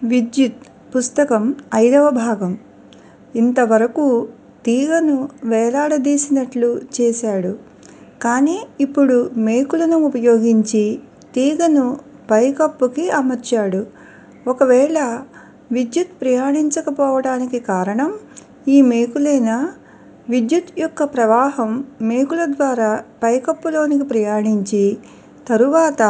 విద్యుత్ పుస్తకం ఐదవ భాగం ఇంతవరకు తీగను వేలాడదీసినట్లు చేశాడు కానీ ఇప్పుడు మేకులను ఉపయోగించి తీగను పైకప్పుకి అమర్చాడు ఒకవేళ విద్యుత్ ప్రయాణించకపోవటానికి కారణం ఈ మేకులేనా విద్యుత్ యొక్క ప్రవాహం మేకుల ద్వారా పైకప్పులోనికి ప్రయాణించి తరువాత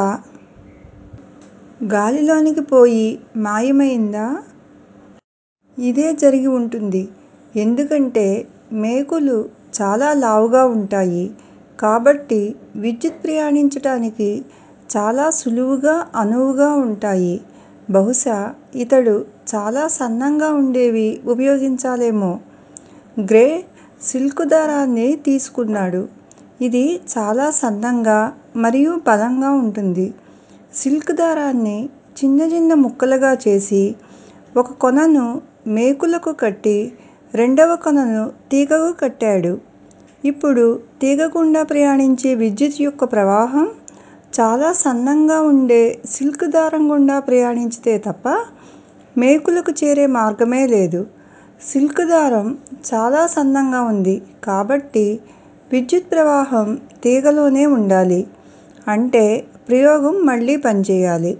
గాలిలోనికి పోయి మాయమైందా ఇదే జరిగి ఉంటుంది ఎందుకంటే మేకులు చాలా లావుగా ఉంటాయి కాబట్టి విద్యుత్ ప్రయాణించటానికి చాలా సులువుగా అనువుగా ఉంటాయి బహుశా ఇతడు చాలా సన్నంగా ఉండేవి ఉపయోగించాలేమో గ్రే సిల్క్ దారాన్ని తీసుకున్నాడు ఇది చాలా సన్నంగా మరియు బలంగా ఉంటుంది సిల్క్ దారాన్ని చిన్న చిన్న ముక్కలుగా చేసి ఒక కొనను మేకులకు కట్టి రెండవ కొనను తీగకు కట్టాడు ఇప్పుడు తీగ గుండా ప్రయాణించే విద్యుత్ యొక్క ప్రవాహం చాలా సన్నంగా ఉండే సిల్క్ దారం గుండా ప్రయాణించితే తప్ప మేకులకు చేరే మార్గమే లేదు సిల్క్ దారం చాలా సన్నంగా ఉంది కాబట్టి విద్యుత్ ప్రవాహం తీగలోనే ఉండాలి అంటే ప్రయోగం మళ్ళీ పనిచేయాలి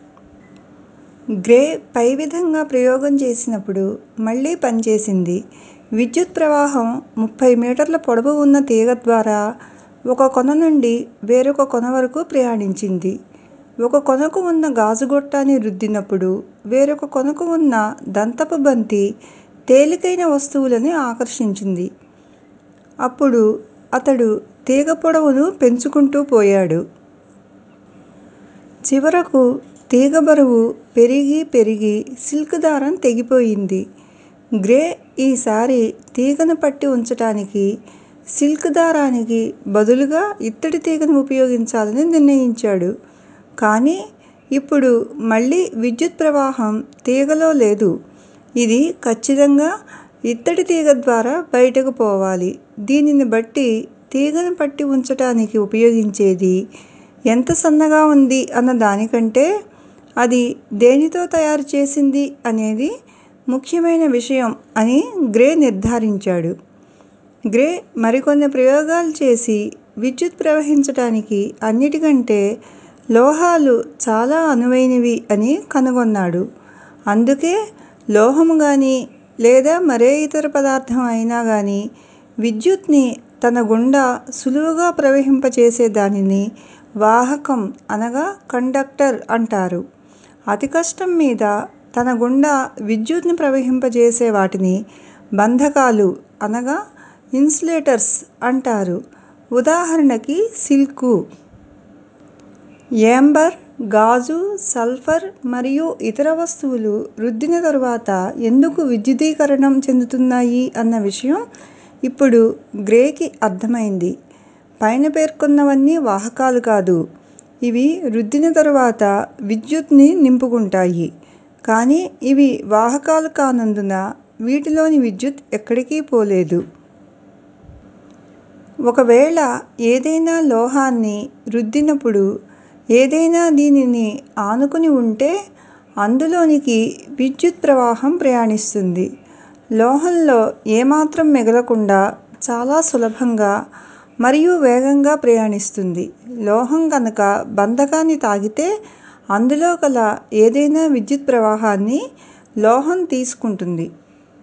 గ్రే పై విధంగా ప్రయోగం చేసినప్పుడు మళ్ళీ పనిచేసింది విద్యుత్ ప్రవాహం ముప్పై మీటర్ల పొడవు ఉన్న తీగ ద్వారా ఒక కొన నుండి వేరొక కొన వరకు ప్రయాణించింది ఒక కొనకు ఉన్న గాజు గొట్టాన్ని రుద్దినప్పుడు వేరొక కొనకు ఉన్న దంతపు బంతి తేలికైన వస్తువులని ఆకర్షించింది అప్పుడు అతడు తీగ పొడవును పెంచుకుంటూ పోయాడు చివరకు తీగ బరువు పెరిగి పెరిగి సిల్క్ దారం తెగిపోయింది గ్రే ఈసారి తీగను పట్టి ఉంచటానికి సిల్క్ దారానికి బదులుగా ఇత్తడి తీగను ఉపయోగించాలని నిర్ణయించాడు కానీ ఇప్పుడు మళ్ళీ విద్యుత్ ప్రవాహం తీగలో లేదు ఇది ఖచ్చితంగా ఇత్తడి తీగ ద్వారా బయటకు పోవాలి దీనిని బట్టి తీగను పట్టి ఉంచటానికి ఉపయోగించేది ఎంత సన్నగా ఉంది అన్న దానికంటే అది దేనితో తయారు చేసింది అనేది ముఖ్యమైన విషయం అని గ్రే నిర్ధారించాడు గ్రే మరికొన్ని ప్రయోగాలు చేసి విద్యుత్ ప్రవహించటానికి అన్నిటికంటే లోహాలు చాలా అనువైనవి అని కనుగొన్నాడు అందుకే లోహం గాని లేదా మరే ఇతర పదార్థం అయినా గాని విద్యుత్ని తన గుండా సులువుగా ప్రవహింపచేసే దానిని వాహకం అనగా కండక్టర్ అంటారు అతి కష్టం మీద తన గుండా విద్యుత్ని ప్రవహింపజేసే వాటిని బంధకాలు అనగా ఇన్సులేటర్స్ అంటారు ఉదాహరణకి సిల్కు యాంబర్ గాజు సల్ఫర్ మరియు ఇతర వస్తువులు రుద్దిన తరువాత ఎందుకు విద్యుదీకరణం చెందుతున్నాయి అన్న విషయం ఇప్పుడు గ్రేకి అర్థమైంది పైన పేర్కొన్నవన్నీ వాహకాలు కాదు ఇవి రుద్దిన తరువాత విద్యుత్ని నింపుకుంటాయి కానీ ఇవి వాహకాలు కానందున వీటిలోని విద్యుత్ ఎక్కడికీ పోలేదు ఒకవేళ ఏదైనా లోహాన్ని రుద్దినప్పుడు ఏదైనా దీనిని ఆనుకుని ఉంటే అందులోనికి విద్యుత్ ప్రవాహం ప్రయాణిస్తుంది లోహంలో ఏమాత్రం మిగలకుండా చాలా సులభంగా మరియు వేగంగా ప్రయాణిస్తుంది లోహం కనుక బంధకాన్ని తాకితే అందులో కల ఏదైనా విద్యుత్ ప్రవాహాన్ని లోహం తీసుకుంటుంది